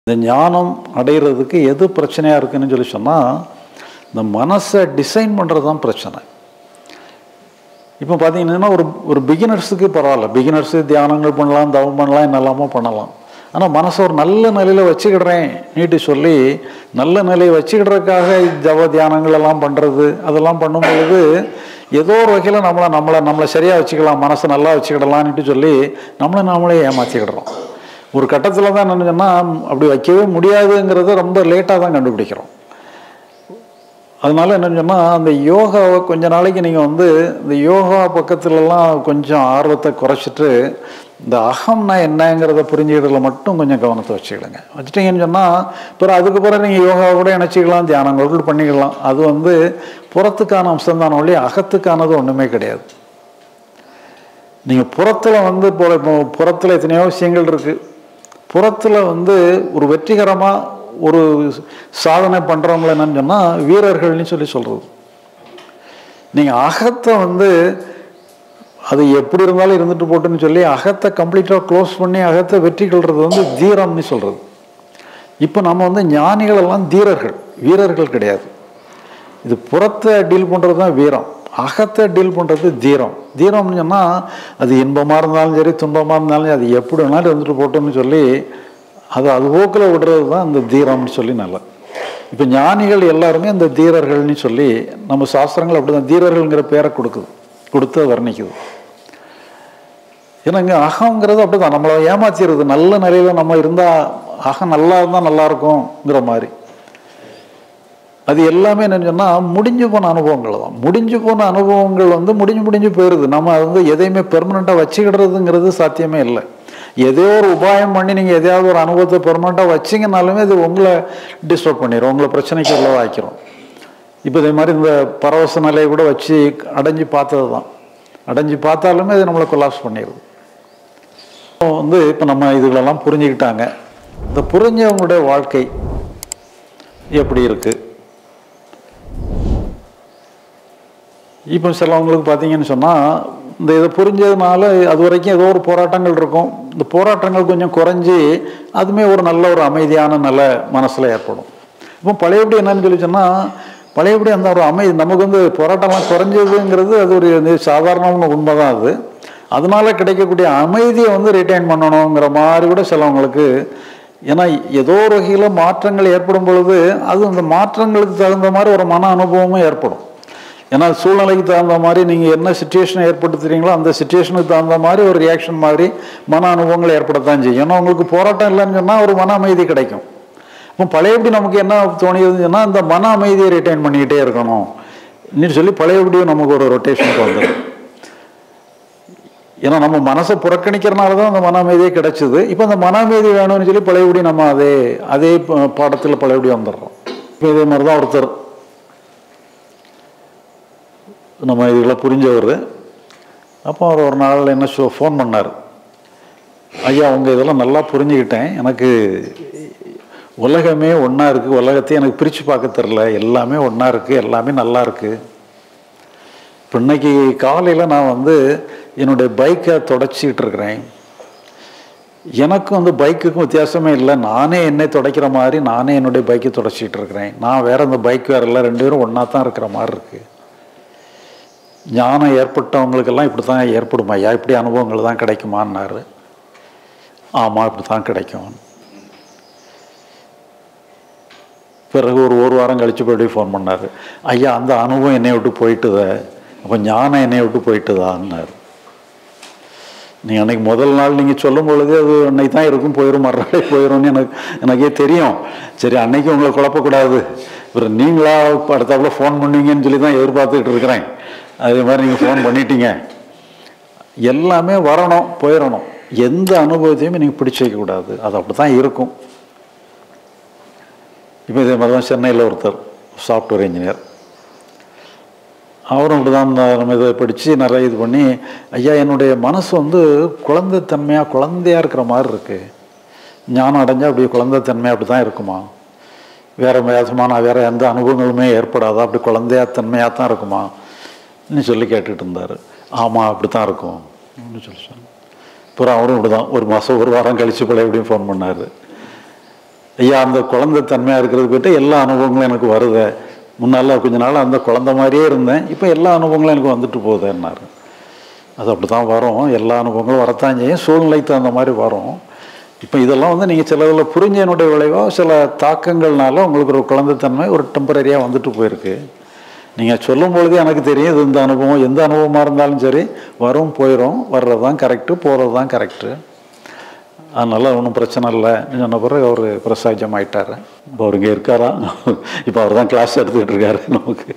இந்த ஞானம் அடைகிறதுக்கு எது பிரச்சனையாக இருக்குன்னு சொல்லி சொன்னால் இந்த மனசை டிசைன் பண்ணுறது தான் பிரச்சனை இப்போ பார்த்தீங்கன்னா ஒரு ஒரு பிகினர்ஸுக்கு பரவாயில்ல பிகினர்ஸு தியானங்கள் பண்ணலாம் தவம் பண்ணலாம் என்னெல்லாமோ பண்ணலாம் ஆனால் மனசை ஒரு நல்ல நிலையில் வச்சுக்கிடுறேன் நீட்டி சொல்லி நல்ல நிலையை வச்சுக்கிடுறதுக்காக ஜவ தியானங்கள் எல்லாம் பண்ணுறது அதெல்லாம் பண்ணும் பொழுது ஏதோ ஒரு வகையில் நம்மளை நம்மளை நம்மளை சரியாக வச்சுக்கலாம் மனசை நல்லா வச்சுக்கிடலான்ட்டு சொல்லி நம்மளை நாமளே ஏமாற்றிக்கிடுறோம் ஒரு கட்டத்தில் தான் என்ன சொன்னால் அப்படி வைக்கவே முடியாதுங்கிறத ரொம்ப லேட்டாக தான் கண்டுபிடிக்கிறோம் அதனால என்னன்னு சொன்னால் அந்த யோகாவை கொஞ்ச நாளைக்கு நீங்கள் வந்து இந்த யோகா பக்கத்துலலாம் கொஞ்சம் ஆர்வத்தை குறைச்சிட்டு இந்த அகம்னா என்னங்கிறத புரிஞ்சுக்கிறதுல மட்டும் கொஞ்சம் கவனத்தை வச்சுக்கிடுங்க வச்சுட்டீங்கன்னு சொன்னால் பிறகு அதுக்கு பிறகு நீங்கள் யோகாவை கூட இணைச்சிக்கலாம் தியானங்கள் கூட பண்ணிக்கலாம் அது வந்து புறத்துக்கான அம்சம் தான் ஒழி அகத்துக்கானது ஒன்றுமே கிடையாது நீங்கள் புறத்தில் வந்து இப்போ புறத்தில் எத்தனையோ விஷயங்கள் இருக்குது புறத்தில் வந்து ஒரு வெற்றிகரமாக ஒரு சாதனை பண்ணுறவங்கள என்னன்னு சொன்னால் வீரர்கள்னு சொல்லி சொல்கிறது நீங்கள் அகத்தை வந்து அது எப்படி இருந்தாலும் இருந்துட்டு போட்டுன்னு சொல்லி அகத்தை கம்ப்ளீட்டாக க்ளோஸ் பண்ணி அகத்தை வெற்றி கொள்வது வந்து தீரம்னு சொல்கிறது இப்போ நம்ம வந்து ஞானிகள் எல்லாம் தீரர்கள் வீரர்கள் கிடையாது இது புறத்தை டீல் பண்ணுறது தான் வீரம் அகத்தை டீல் பண்ணுறது தீரம் தீரம்னு சொன்னால் அது இன்பமாக இருந்தாலும் சரி துன்பமாக இருந்தாலும் சரி, அது எப்படி வேணாலும் இருந்துட்டு போட்டோம்னு சொல்லி அது அது போக்கில் விடுறது தான் அந்த தீரம்னு சொல்லி நல்லா இப்போ ஞானிகள் எல்லாருமே அந்த தீரர்கள்னு சொல்லி நம்ம சாஸ்திரங்கள் அப்படி தான் தீரர்கள்ங்கிற பேரை கொடுக்குது கொடுத்து வர்ணிக்குது ஏன்னா இங்கே அகங்கிறது அப்படி தான் நம்மளை ஏமாத்திடுது நல்ல நிலையில் நம்ம இருந்தால் அகம் நல்லா இருந்தால் நல்லா இருக்கும்ங்கிற மாதிரி அது எல்லாமே என்னன்னு சொன்னால் முடிஞ்சு போன அனுபவங்கள் தான் முடிஞ்சு போன அனுபவங்கள் வந்து முடிஞ்சு முடிஞ்சு போயிடுது நம்ம அது வந்து எதையுமே பெர்மனெண்ட்டாக வச்சுக்கிடுறதுங்கிறது சாத்தியமே இல்லை ஏதோ ஒரு உபாயம் பண்ணி நீங்கள் எதையாவது ஒரு அனுபவத்தை பெர்மனெண்ட்டாக வச்சிங்கனாலுமே அது உங்களை டிஸ்டர்ப் பண்ணிடும் உங்களை பிரச்சனைக்கு உள்ளதாக்கிறோம் இப்போ இதே மாதிரி இந்த பரவச நிலையை கூட வச்சு அடைஞ்சு பார்த்தது தான் அடைஞ்சு பார்த்தாலுமே அது நம்மளை கொலாப்ஸ் பண்ணிடுது இப்போ வந்து இப்போ நம்ம இதுகளெல்லாம் புரிஞ்சுக்கிட்டாங்க இந்த புரிஞ்சவங்களுடைய வாழ்க்கை எப்படி இருக்குது இப்போ சிலவங்களுக்கு பார்த்தீங்கன்னு சொன்னால் இந்த இதை புரிஞ்சதுனால அது வரைக்கும் ஏதோ ஒரு போராட்டங்கள் இருக்கும் இந்த போராட்டங்கள் கொஞ்சம் குறைஞ்சி அதுமே ஒரு நல்ல ஒரு அமைதியான நல்ல மனசில் ஏற்படும் இப்போ பழையபடி என்னன்னு சொல்லி சொன்னால் பழையபடி அந்த ஒரு அமைதி நமக்கு வந்து போராட்டம்லாம் குறைஞ்சதுங்கிறது அது ஒரு இது சாதாரணமான உண்மை தான் அது அதனால கிடைக்கக்கூடிய அமைதியை வந்து ரிட்டைன் பண்ணணுங்கிற மாதிரி கூட சிலவங்களுக்கு ஏன்னா ஏதோ ஒரு வகையில் மாற்றங்கள் ஏற்படும் பொழுது அது அந்த மாற்றங்களுக்கு தகுந்த மாதிரி ஒரு மன அனுபவமும் ஏற்படும் ஏன்னா சூழ்நிலைக்கு தகுந்த மாதிரி நீங்கள் என்ன சுச்சுவேஷனை ஏற்படுத்துறீங்களோ அந்த சுச்சுவேஷனுக்கு தகுந்த மாதிரி ஒரு ரியாக்ஷன் மாதிரி மன அனுபவங்கள் ஏற்படத்தான் செய்யும் ஏன்னா உங்களுக்கு போராட்டம் இல்லைன்னு சொன்னால் ஒரு மன அமைதி கிடைக்கும் இப்போ பழையபடி நமக்கு என்ன தோணியதுன்னு சொன்னால் இந்த மன அமைதியை ரிட்டைன் பண்ணிக்கிட்டே இருக்கணும் இன்னும் சொல்லி பழையபடியும் நமக்கு ஒரு ரொட்டேஷனுக்கு வந்துடும் ஏன்னா நம்ம மனசை புறக்கணிக்கிறனால தான் அந்த மன அமைதியே கிடைச்சிது இப்போ அந்த மன அமைதி வேணும்னு சொல்லி பழையபடி நம்ம அதே அதே ப- பாடத்தில் பழையபடி வந்துடுறோம் இப்போ இதே மாதிரி தான் ஒருத்தர் நம்ம இதெல்லாம் புரிஞ்சவர் அப்போ அவர் ஒரு நாள் என்ன ஷோ ஃபோன் பண்ணார் ஐயா உங்கள் இதெல்லாம் நல்லா புரிஞ்சுக்கிட்டேன் எனக்கு உலகமே ஒன்றா இருக்குது உலகத்தையும் எனக்கு பிரித்து பார்க்க தெரில எல்லாமே ஒன்றா இருக்குது எல்லாமே நல்லா இருக்குது இப்போ இன்னைக்கு காலையில் நான் வந்து என்னுடைய பைக்கை தொடச்சிக்கிட்டு இருக்கிறேன் எனக்கும் வந்து பைக்குக்கும் வித்தியாசமே இல்லை நானே என்னை துடைக்கிற மாதிரி நானே என்னுடைய பைக்கை தொடச்சிக்கிட்டு இருக்கிறேன் நான் வேற அந்த பைக் வேற இல்லை ரெண்டு பேரும் ஒன்றா தான் இருக்கிற மாதிரி இருக்குது ஞானம் ஏற்பட்டவங்களுக்கெல்லாம் இப்படி தான் ஏற்படும் ஐயா இப்படி அனுபவங்கள் தான் கிடைக்குமான்னாரு ஆமாம் இப்படி தான் கிடைக்கும் பிறகு ஒரு ஒரு வாரம் கழிச்சு போய் ஃபோன் பண்ணார் ஐயா அந்த அனுபவம் என்னை விட்டு போயிட்டுதே அப்போ ஞானம் என்னை விட்டு போயிட்டுதான்னாரு நீங்கள் அன்னைக்கு முதல் நாள் நீங்கள் சொல்லும் பொழுதே அது அன்னைக்கு தான் இருக்கும் போயிடும் மறுநாளே போயிடும்னு எனக்கு எனக்கே தெரியும் சரி அன்னைக்கு உங்களை குழப்பக்கூடாது அப்புறம் நீங்களா இப்ப அடுத்தாப்புல ஃபோன் பண்ணுவீங்கன்னு சொல்லி தான் எதிர்பார்த்துக்கிட்டு இருக்கிறேன் அதே மாதிரி நீங்கள் ஃபோன் பண்ணிட்டீங்க எல்லாமே வரணும் போயிடணும் எந்த அனுபவத்தையுமே நீங்கள் பிடிச்சு வைக்கக்கூடாது அது அப்படி தான் இருக்கும் இப்போ இதே மாதிரி தான் சென்னையில் ஒருத்தர் சாஃப்ட்வேர் இன்ஜினியர் அவரும் அப்படி தான் நம்ம இதை படித்து நிறைய இது பண்ணி ஐயா என்னுடைய மனசு வந்து குழந்தைத்தன்மையாக குழந்தையாக இருக்கிற மாதிரி இருக்குது ஞானம் அடைஞ்சால் அப்படி குழந்தைத்தன்மையாக அப்படி தான் இருக்குமா வேறு விதமான வேறு எந்த அனுபவங்களுமே ஏற்படாதா அப்படி குழந்தையா தன்மையாக தான் இருக்குமா ன்னு சொல்லி கேட்டுட்டு இருந்தார் ஆமாம் அப்படி தான் இருக்கும் அப்படின்னு சொல்லி சொன்னேன் அப்புறம் அவரும் இப்படி தான் ஒரு மாதம் ஒரு வாரம் கழிச்சு போல எப்படியும் ஃபோன் பண்ணார் ஐயா அந்த குழந்தை தன்மையாக இருக்கிறது போயிட்டு எல்லா அனுபவங்களும் எனக்கு வருது முன்னால் கொஞ்ச நாள் அந்த குழந்தை மாதிரியே இருந்தேன் இப்போ எல்லா அனுபவங்களும் எனக்கு வந்துட்டு போகுதுன்னாரு அது அப்படி தான் வரும் எல்லா அனுபவங்களும் வரத்தான் செய்யும் சூழ்நிலைக்கு தகுந்த மாதிரி வரும் இப்போ இதெல்லாம் வந்து நீங்கள் சில இதில் புரிஞ்சனுடைய விளைவாக சில தாக்கங்கள்னால உங்களுக்கு ஒரு குழந்தைத்தன்மை ஒரு டெம்பரரியாக வந்துட்டு போயிருக்கு நீங்கள் சொல்லும் பொழுது எனக்கு தெரியும் இது இந்த அனுபவம் எந்த அனுபவமாக இருந்தாலும் சரி வரும் போயிடும் வர்றது தான் கரெக்டு போகிறது தான் கரெக்டு அதனால ஒன்றும் பிரச்சனை இல்லை சொன்ன பிறகு அவர் பிரசாஜம் ஆயிட்டார் இப்போ அவர் இங்கே இருக்காரா இப்போ அவர் தான் கிளாஸ் எடுத்துக்கிட்டு இருக்காரு நமக்கு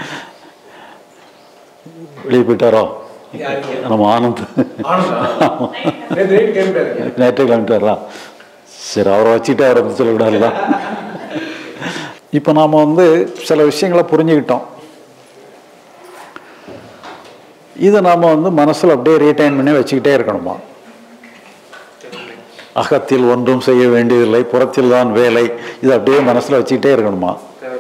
வெளியே போயிட்டாரோ நம்ம ஆனந்த் நேற்றே கிளம்பிட்டாரா சரி அவரை வச்சுட்டு அவரை பற்றி சொல்லக்கூடாதுல்ல இப்போ நாம் வந்து சில விஷயங்களை புரிஞ்சுக்கிட்டோம் இதை நாம் வந்து மனசில் அப்படியே ரீடைன் பண்ணி வச்சுக்கிட்டே இருக்கணுமா அகத்தில் ஒன்றும் செய்ய வேண்டியதில்லை புறத்தில் தான் வேலை இது அப்படியே மனசில் வச்சுக்கிட்டே இருக்கணுமா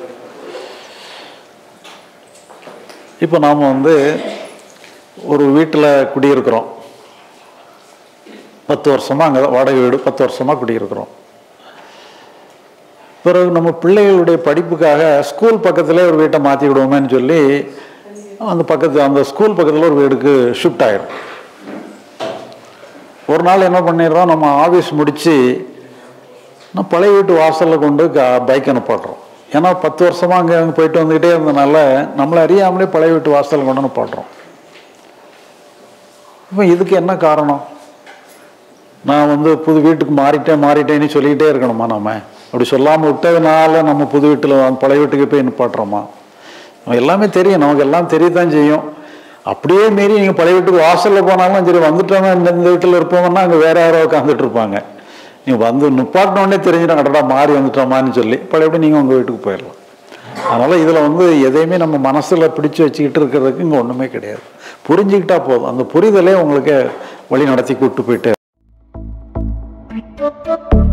இப்போ நாம் வந்து ஒரு வீட்டில் குடியிருக்கிறோம் பத்து வருஷமாக அங்கே வாடகை வீடு பத்து வருஷமாக குடியிருக்கிறோம் பிறகு நம்ம பிள்ளைகளுடைய படிப்புக்காக ஸ்கூல் பக்கத்தில் ஒரு வீட்டை மாற்றி விடுவோமேன்னு சொல்லி அந்த பக்கத்து அந்த ஸ்கூல் பக்கத்தில் ஒரு வீடுக்கு ஷிஃப்ட் ஆயிடும் ஒரு நாள் என்ன பண்ணிடுறோம் நம்ம ஆஃபீஸ் முடித்து நான் பழைய வீட்டு வாசலில் கொண்டு பைக் அனுப்பாடுறோம் ஏன்னா பத்து வருஷமாக அங்கே அங்கே போயிட்டு வந்துக்கிட்டே இருந்தனால நம்மளை அறியாமலே பழைய வீட்டு வாசலில் கொண்டு அனுப்பாடுறோம் இப்போ இதுக்கு என்ன காரணம் நான் வந்து புது வீட்டுக்கு மாறிட்டேன் மாறிட்டேன்னு சொல்லிக்கிட்டே இருக்கணுமா நம்ம அப்படி சொல்லாமல் விட்டதுனால நம்ம புது வீட்டில் பழைய வீட்டுக்கு போய் நிப்பாட்டுறோமா நம்ம எல்லாமே தெரியும் நமக்கு எல்லாம் தெரியத்தான் செய்யும் அப்படியே மீறி நீங்கள் பழைய வீட்டுக்கு வாசலில் போனாலும் சரி வந்துட்டோமே இந்த இந்த வீட்டில் இருப்போம்னா அங்கே வேற யாரோ உட்காந்துட்டு இருப்பாங்க நீங்கள் வந்து நிப்பாட்டினோடனே தெரிஞ்சிடும் அடடா மாறி வந்துட்டோமான்னு சொல்லி பழையபடி நீங்கள் உங்கள் வீட்டுக்கு போயிடலாம் அதனால் இதில் வந்து எதையுமே நம்ம மனசில் பிடிச்சி வச்சுக்கிட்டு இருக்கிறதுக்கு இங்கே ஒன்றுமே கிடையாது புரிஞ்சுக்கிட்டா போதும் அந்த புரிதலே உங்களுக்கு வழி நடத்தி கூப்பிட்டு போயிட்டு